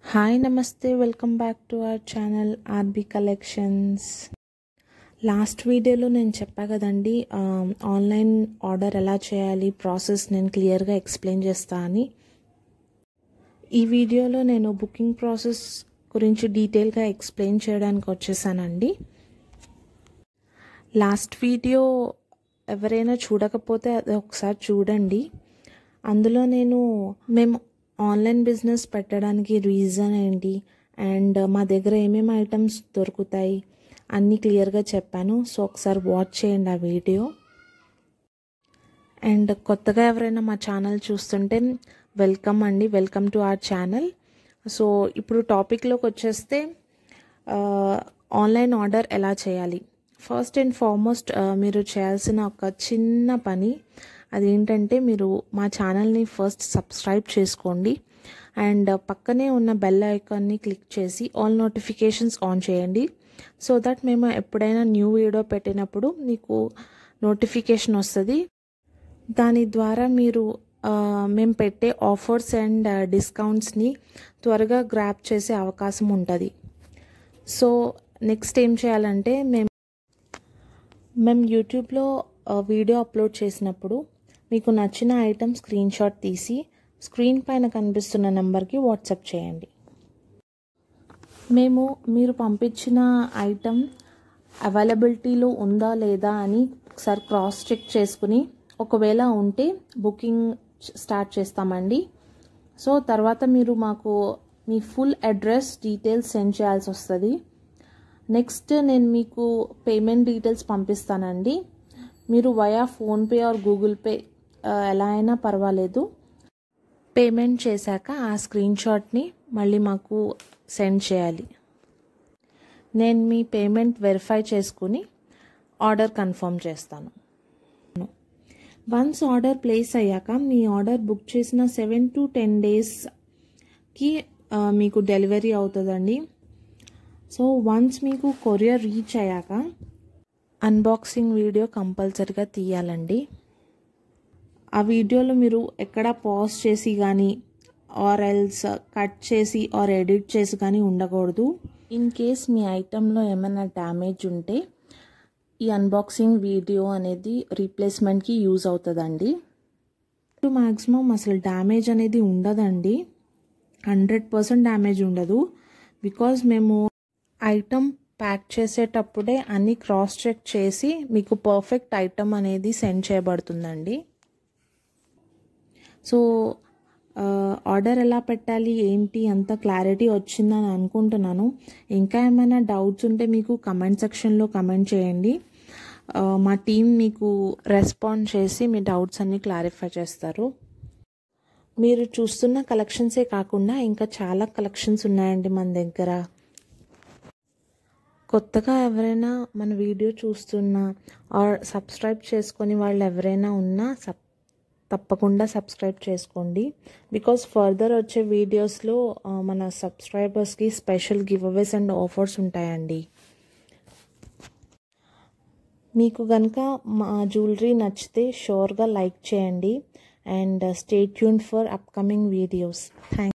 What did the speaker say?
hi namaste welcome back to our channel RB collections last వీడియోలో నేను చెప్పా కదండి ఆ, ఆన్లైన్ ఆర్డర్ ఎలా చేయాలి ప్రాసెస్ నేను క్లియర్గా ఎక్స్ప్లెయిన్ చేస్తా అని ఈ వీడియోలో నేను బుకింగ్ ప్రాసెస్ గురించి డీటెయిల్గా ఎక్స్ప్లెయిన్ చేయడానికి వచ్చేసానండి లాస్ట్ వీడియో ఎవరైనా చూడకపోతే అది ఒకసారి చూడండి అందులో నేను మేము ఆన్లైన్ బిజినెస్ పెట్టడానికి రీజన్ ఏంటి అండ్ మా దగ్గర ఏమేమి ఐటమ్స్ దొరుకుతాయి అన్నీ క్లియర్గా చెప్పాను సో ఒకసారి వాచ్ చేయండి ఆ వీడియో అండ్ కొత్తగా ఎవరైనా మా ఛానల్ చూస్తుంటే వెల్కమ్ అండి welcome to our channel so ఇప్పుడు టాపిక్లోకి వచ్చేస్తే ఆన్లైన్ ఆర్డర్ ఎలా చేయాలి ఫస్ట్ అండ్ ఫార్మోస్ట్ మీరు చేయాల్సిన ఒక చిన్న పని అదేంటంటే మీరు మా ఛానల్ని ఫస్ట్ సబ్స్క్రైబ్ చేసుకోండి అండ్ పక్కనే ఉన్న బెల్ ఐకాన్ని క్లిక్ చేసి ఆల్ నోటిఫికేషన్స్ ఆన్ చేయండి సో దట్ మేము ఎప్పుడైనా న్యూ వీడియో పెట్టినప్పుడు మీకు నోటిఫికేషన్ వస్తుంది దాని ద్వారా మీరు ఆ, మేము పెట్టే ఆఫర్స్ అండ్ డిస్కౌంట్స్ని త్వరగా గ్రాప్ చేసే అవకాశం ఉంటుంది సో నెక్స్ట్ ఏం చేయాలంటే మేము మేము యూట్యూబ్లో ఆ, వీడియో అప్లోడ్ చేసినప్పుడు మీకు నచ్చిన ఐటమ్ స్క్రీన్ షాట్ తీసి స్క్రీన్ పైన కనిపిస్తున్న నెంబర్కి వాట్సాప్ చేయండి మేము మీరు పంపించిన ఐటమ్ అవైలబిలిటీలో ఉందా లేదా అని ఒకసారి క్రాస్ చెక్ చేసుకుని ఒకవేళ ఉంటే బుకింగ్ స్టార్ట్ చేస్తామండి సో తర్వాత మీరు మాకు మీ ఫుల్ అడ్రస్ డీటెయిల్స్ సెండ్ చేయాల్సి వస్తుంది నెక్స్ట్ నేను మీకు పేమెంట్ డీటెయిల్స్ పంపిస్తానండి మీరు via PhonePe or Google Pay ఆ, ఎలా అయినా పర్వాలేదు పేమెంట్ చేశాక ఆ స్క్రీన్ షాట్ని మళ్ళీ మాకు సెండ్ చేయాలి నేను మీ పేమెంట్ వెరిఫై చేసుకుని ఆర్డర్ కన్ఫర్మ్ చేస్తాను వన్స్ ఆర్డర్ ప్లేస్ అయ్యాక మీ ఆర్డర్ బుక్ చేసిన సెవెన్ టు టెన్ డేస్కి మీకు డెలివరీ అవుతుందండి సో వన్స్ మీకు కొరియర్ రీచ్ అయ్యాక అన్బాక్సింగ్ వీడియో కంపల్సరిగా తీయాలండి ఆ వీడియోలో మీరు ఎక్కడ పాజ్ చేసి కానీ ఆర్ ఎల్స్ కట్ చేసి ఆర్ ఎడిట్ చేసి కానీ ఉండకూడదు ఇన్ కేస్ మీ ఐటెంలో ఏమైనా డ్యామేజ్ ఉంటే ఈ అన్బాక్సింగ్ వీడియో అనేది రీప్లేస్మెంట్కి యూజ్ అవుతుందండి మ్యాక్సిమం అసలు డ్యామేజ్ అనేది ఉండదండి హండ్రెడ్ పర్సెంట్ డ్యామేజ్ ఉండదు బికాజ్ మేము ఐటమ్ ప్యాక్ చేసేటప్పుడే అన్ని క్రాస్ చెక్ చేసి మీకు పర్ఫెక్ట్ ఐటమ్ అనేది సెండ్ చేయబడుతుందండి సో ఆర్డర్ ఎలా పెట్టాలి ఏంటి అంత క్లారిటీ వచ్చిందని అనుకుంటున్నాను ఇంకా ఏమైనా డౌట్స్ ఉంటే మీకు కమెంట్ సెక్షన్లో కమెంట్ చేయండి ఆ, మా టీం మీకు రెస్పాండ్ చేసి మీ డౌట్స్ అన్ని క్లారిఫై చేస్తారు మీరు చూస్తున్న కలెక్షన్సే కాకుండా ఇంకా చాలా కలెక్షన్స్ ఉన్నాయండి మన దగ్గర కొత్తగా ఎవరైనా మన వీడియో చూస్తున్నా ఆర్ సబ్స్క్రైబ్ చేసుకొని వాళ్ళు ఎవరైనా ఉన్నా సబ్ తప్పకుండా సబ్స్క్రైబ్ చేసుకోండి బికాస్ ఫర్దర్ వచ్చే వీడియోస్లో ఆ, మన సబ్స్క్రైబర్స్కి special giveaways and offers ఉంటాయండి మీకు కనుక మా జ్యువెలరీ నచ్చితే షూర్గా లైక్ చేయండి and stay tune for upcoming videos thank